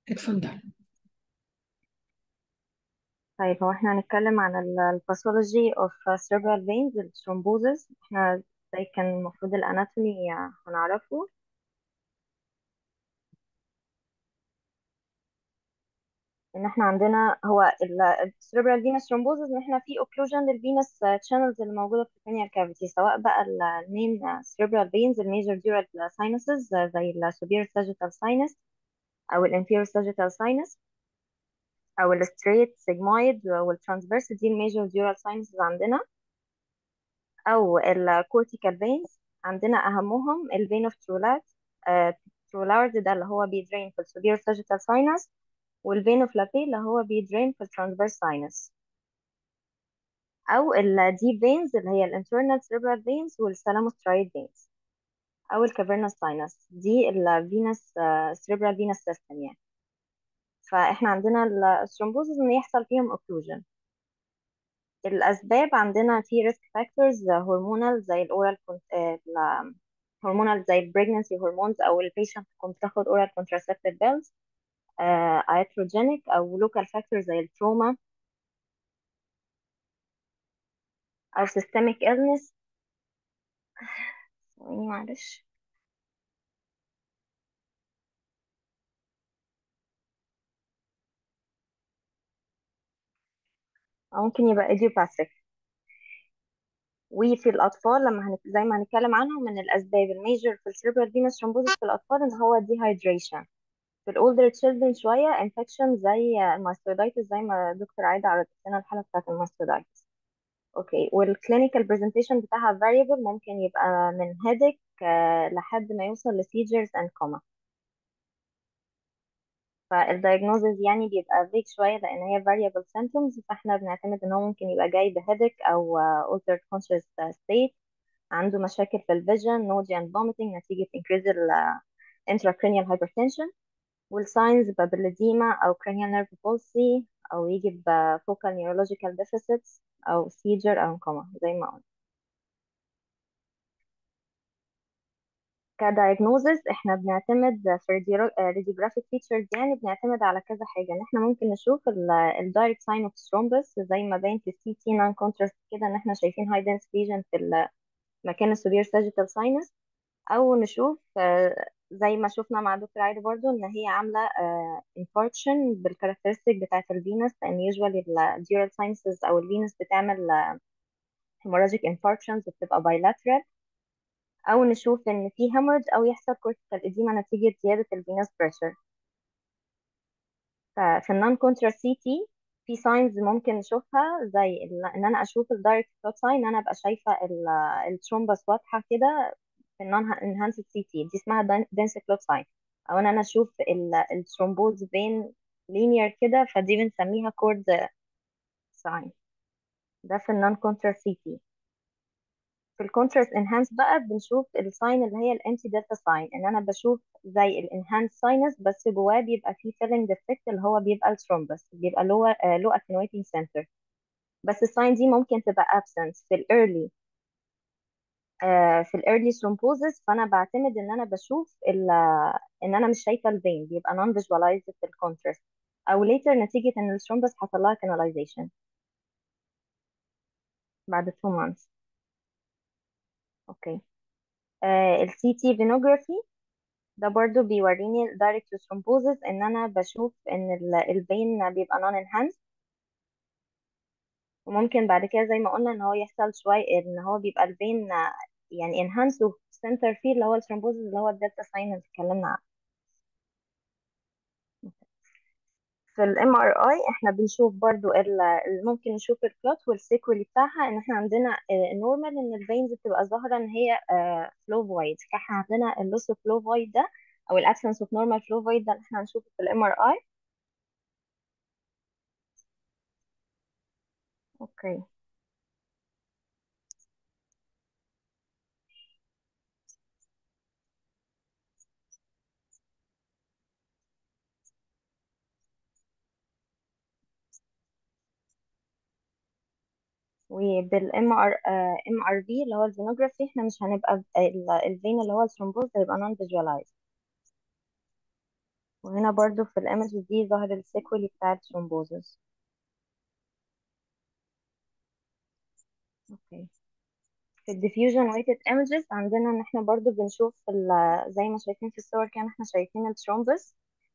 اتفضل طيب هو احنا هنتكلم عن الباثولوجي اوف cerebral veins الثرومبوزس احنا زي كان المفروض الاناتومي هنعرفه ان احنا عندنا هو السيربرال فينس ثرومبوزس ان احنا في اوكلوجن للفينس شانلز اللي موجوده في الكرينيال كافيتي سواء بقى المين cerebral veins الميجر ديورال ساينسز زي السوبير ساجيتال ساينس او الانفيرور ساجيتال ساينس او الستريت سيجمويد والترانسفيرس دي الميجر ديورال ساينسز عندنا او الكورتيكال فينز عندنا اهمهم الفين اوف ترولات ترولارد ده اللي هو بيدرين في السوبير ساجيتال ساينس والفين اوف لابي اللي هو بيدرين في الترانسفيرس ساينس او الديب فينز اللي هي الانترنال سيربرال فينز والثالاموسترايد فينز او الكافيرنس ساينس دي الفينس سيربرال فينس سيستم يعني فاحنا عندنا الثرومبوزز ان يحصل فيهم اوكلوجن الاسباب عندنا في ريسك فاكتورز هرمونال زي الاورال هرمونال زي البريجنسي هرمونز او البيشنت تكون بتاخد اورال كونتراسبتيف بيلز ايتروجينيك او لوكال فاكتورز زي التروما او سيستميك illness ثواني معلش أو ممكن يبقى idiopathic وفي الأطفال لما هنك... زي ما هنتكلم عنهم من الأسباب الميجر في السيربرال فينوس ثرومبوزس في الأطفال إن هو dehydration في الأولدر children شوية infection زي الماستودايتس زي ما دكتور عايدة عرضت لنا الحالة بتاعت الماستودايتس اوكي والكلينيكال برزنتيشن بتاعها variable ممكن يبقى من headache آه، لحد ما يوصل ل seizures and coma فالدايجنوزز يعني بيبقى vague شوية لأن هي variable symptoms فاحنا بنعتمد إن هو ممكن يبقى جاي بهيدك أو uh, altered conscious state عنده مشاكل في الفيجن nausea and vomiting نتيجة increase ال uh, intracranial hypertension والساينز بابلوديما أو cranial nerve palsy أو يجي ب focal neurological deficits أو seizure أو coma زي ما قلنا كدايجنوزز احنا بنعتمد في radiographic features يعني بنعتمد على كذا حاجة ان احنا ممكن نشوف الدايركت ساين اوف ثرومبس زي ما باين في السي تي نون كونتراست كده ان احنا شايفين هاي دنس ليجن في مكان السوبير ساجيتال ساينس او نشوف آه، زي ما شفنا مع دكتور عايدة برضو ان هي عاملة انفاركشن بالكاركترستيك بتاعت الفينس لان يوجوالي الديورال ساينسز او الفينس بتعمل hemorrhagic infarctions وبتبقى bilateral او نشوف ان في hemorrhage او يحصل cortical edema نتيجة زيادة الفينوس بريشر ففي النون كونترا سي تي في ساينز ممكن نشوفها زي ال- ان انا اشوف الدايركت كلوت ساين ان انا ابقى شايفه الترومبس واضحه كده في النون انهانسد سي تي دي اسمها دنس كلوت ساين او ان انا اشوف الثرومبوز بين لينير كده فدي بنسميها كورد ساين ده في النون كونترا سي تي في الكونتراست انهانس بقى بنشوف الساين اللي هي الانتي دلتا ساين ان انا بشوف زي الانهانس ساينس بس جواه بيبقى فيه فيلنج ديفكت اللي هو بيبقى الثرومبس بيبقى لو لو اتنويتنج سنتر بس الساين دي ممكن تبقى absent في الايرلي في الايرلي ثرومبوزس فانا بعتمد ان انا بشوف ال ان انا مش شايفه الفين بيبقى نون فيجواليزد في الكونتراست او later نتيجه ان الثرومبس حصل لها canalization بعد 2 months اوكي السي تي فينوجرافي ده برضو بيوريني الدايركت ثرومبوزس ان انا بشوف ان الفين بيبقى نون انهانس وممكن بعد كده زي ما قلنا ان هو يحصل شوية ان هو بيبقى الفين يعني انهانس وسنتر فيه اللي هو الثرومبوزس اللي هو الدلتا ساين اللي اتكلمنا عنه في الام ار اي احنا بنشوف برضو ال ممكن نشوف الكلوت والسيكولي بتاعها ان احنا عندنا نورمال ان الفينز بتبقى ظاهره ان هي فلو فويد فاحنا عندنا اللوس اوف فلو فويد ده او الابسنس اوف نورمال فلو فويد ده اللي احنا هنشوفه في الام ار اي اوكي وبالام ار ام ار في اللي هو الفينوجرافي احنا مش هنبقى الفين اللي هو الثرومبوز هيبقى نون فيجوالايز وهنا برضو في الإيمج دي ظهر السيكولي بتاع الثرومبوزس اوكي في الديفيوجن ويتد ايمجز عندنا ان احنا برضو بنشوف ال- زي ما شايفين في الصور كده احنا شايفين الثرومبس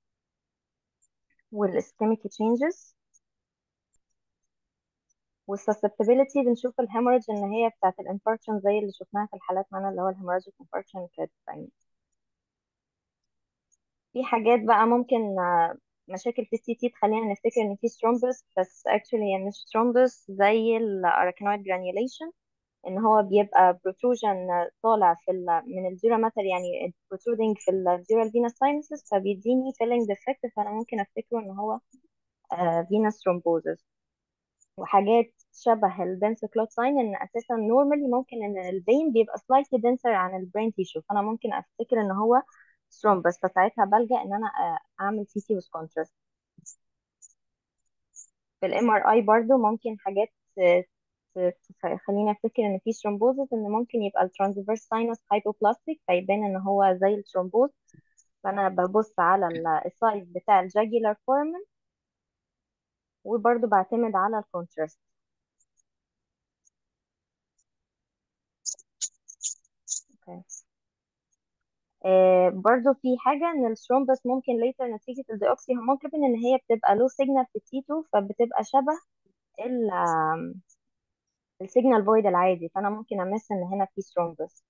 والاسكيميك تشينجز والسسبتابيليتي بنشوف الهemorrhage ان هي بتاعت الانفاركشن زي اللي شفناها في الحالات معانا اللي هو الهemorrhagic infarction كانت يعني في حاجات بقى ممكن آه، مشاكل في السي تي تخلينا نفتكر ان في ثرومبس بس actually هي مش ثرومبس زي الاركنويد جرانيوليشن ان هو بيبقى protrusion طالع في ال من الديورا ماتر يعني protruding في الديورال venous sinuses فبيديني filling defect فانا ممكن افتكره ان هو آه، venous thrombosis وحاجات شبه الدنس كلوت ساين ان اساسا نورمالي ممكن ان الفين بيبقى slightly denser عن البرين تيشو فانا ممكن افتكر ان هو ثرومبس فساعتها بلجأ ان انا آه، اعمل سي تي with contrast في الام ار اي برضو ممكن حاجات ت- ت- تخليني افتكر ان في ثرومبوزس ان ممكن يبقى الترانسفيرس ساينس هايبوبلاستيك فيبان ان هو زي الثرومبوز فانا ببص على ال- السايز بتاع الجاجيلار فورمن وبرضو بعتمد على الكونتراست اوكي آه برضو في حاجة ان الثرومبس ممكن ليتر نتيجة الديوكسي هيموجلوبين ان هي بتبقى لو سيجنال في التيتو فبتبقى شبه السيجنال فويد العادي فانا ممكن امس ان هنا في ثرومبس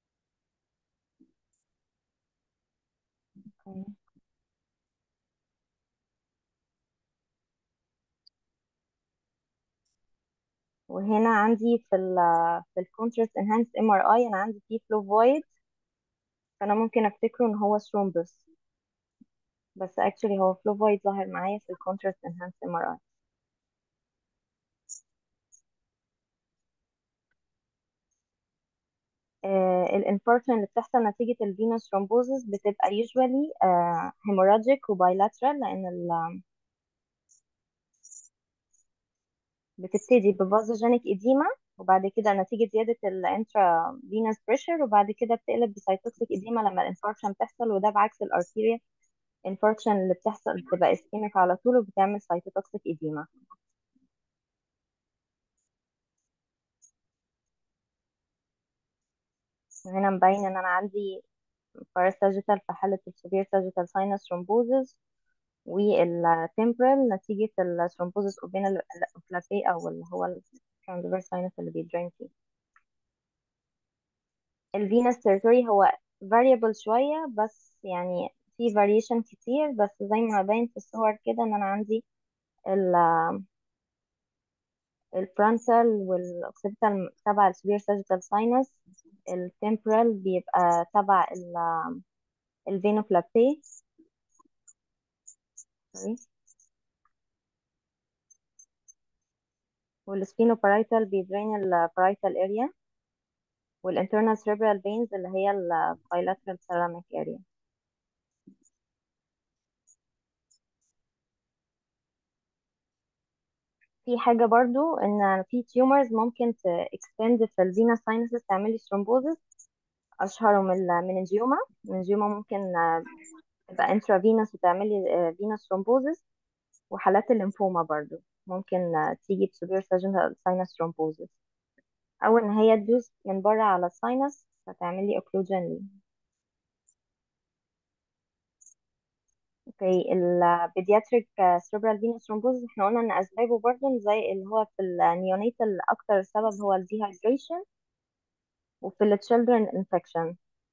وهنا عندي في ال في الكونتراست انهانس ام ار اي انا عندي فيه فلو فويد فانا ممكن افتكره ان هو ثرومبس بس اكشولي هو فلو فويد ظاهر معايا في الكونتراست انهانس ام ار اي الانفاركشن اللي بتحصل نتيجة الفينوس ثرومبوزس بتبقى usually uh, hemorrhagic وبايلاترال لأن ال- بتبتدي بفازوجينيك إديما وبعد كده نتيجة زيادة الانترا فينوس بريشر وبعد كده بتقلب بسايتوكسيك إديما لما الانفاركشن بتحصل وده بعكس الارتيريا انفاركشن اللي بتحصل بتبقى اسكيميك على طول وبتعمل سايتوتوكسيك إديما هنا مبين ان انا عندي parasagital في حالة السوبير sagittal sinus thrombosis والتمبرال نتيجة الثرومبوزس اوبينال اوكلابي او اللي هو الترانسفيرس sinus اللي بيدرين فيه الفينس territory هو variable شوية بس يعني في variation كتير بس زي ما باين في الصور كده ان انا عندي ال الفرونتال والاوكسيبيتال تبع السوبير sagittal sinus التمبرال بيبقى تبع الفينوفلابي والسبينوبارايتال بيدرين البارايتال اريا والانترنال cerebral veins اللي هي ال bilateral ceramic area في حاجة برضو ان في tumors ممكن ت extend في ال venous sinuses تعمل لي thrombosis اشهرهم المننجيوما المننجيوما ممكن آه، تبقى intravenous وتعمل لي آه، venous thrombosis وحالات الليمفوما برضو ممكن آه، تيجي ب severe sagittal sinus thrombosis او ان هي تدوس من بره على الساينس فتعمل لي occlusion ليه اوكي البيدياتريك سيربرال فينوس ثرومبوزس احنا قلنا ان اسبابه برضه زي اللي هو في النيونيتال اكتر سبب هو الديهايدريشن وفي التشيلدرن انفكشن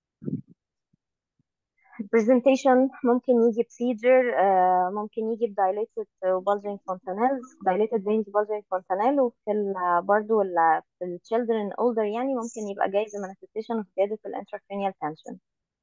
البرزنتيشن ممكن يجي بسيجر ممكن يجي بدايليتد bulging fontanelles dilated veins bulging fontanelle وفي ال برضه ال في التشيلدرن older يعني ممكن يبقى جاي بمانيفستيشن of زيادة الانتراكرينيال tension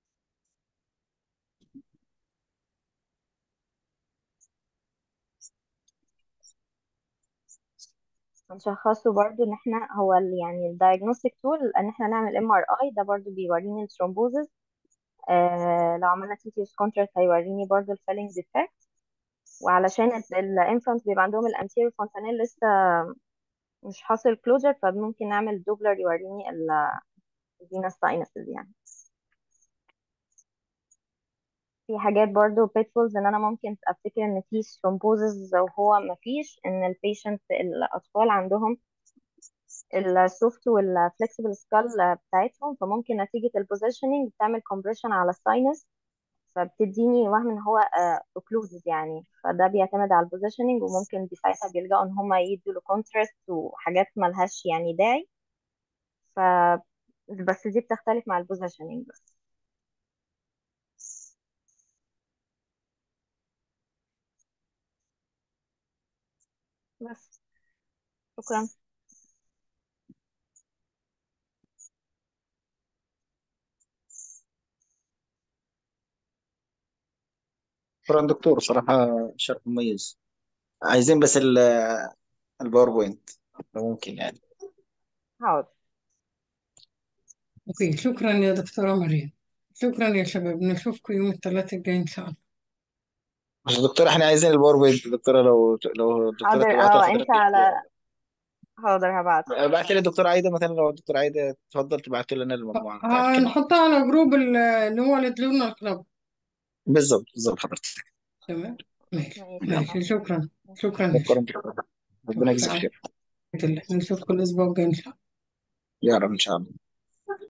هنشخصه برضو ان احنا هو ال- يعني الدايجنوستيك تول ان احنا نعمل ام ار اي ده برضو بيوريني الثرومبوزس آه لو عملنا تي تي كونتراست هيوريني برضو الفيلنج ديفكت وعلشان الانفانت بيبقى عندهم الانتيريور فونتانيل لسه مش حاصل كلوجر فممكن نعمل دوبلر يوريني الفينس ساينسز يعني في حاجات برضو pitfalls ان انا ممكن افتكر ان في thrombosis وهو ما فيش ان البيشنت الاطفال عندهم السوفت والفلكسبل سكال بتاعتهم فممكن نتيجة البوزيشننج بتعمل compression على الساينس فبتديني وهم ان هو اوكلوزز يعني فده بيعتمد على البوزيشننج وممكن دي ساعتها بيلجأوا ان هم يدوا له كونتراست وحاجات ملهاش يعني داعي ف بس دي بتختلف مع البوزيشننج بس بس شكرا شكرا دكتور صراحة شرح مميز عايزين بس ال- الباوربوينت لو ممكن يعني حاضر اوكي شكرا يا دكتورة مريم شكرا يا شباب نشوفكم يوم الثلاثاء الجاي ان شاء الله بس دكتور احنا عايزين الباوربوينت دكتورة لو لو الدكتورة حاضر تبعتها اه انت لحضرتك على حاضر هبعت ابعت لي الدكتورة عايدة مثلا لو الدكتورة عايدة تفضل تبعت لنا المجموعة بتاعتك معاها هنحطها على جروب ال- اللي هو الجورنال كلاب بالظبط بالظبط حضرتك تمام ماشي ماشي ماشي شكرا شكرا يا شكرا شباب دكتور ربنا يجزيك شكرا خير نشوفكم الاسبوع الجاي ان شاء الله يا رب ان شاء الله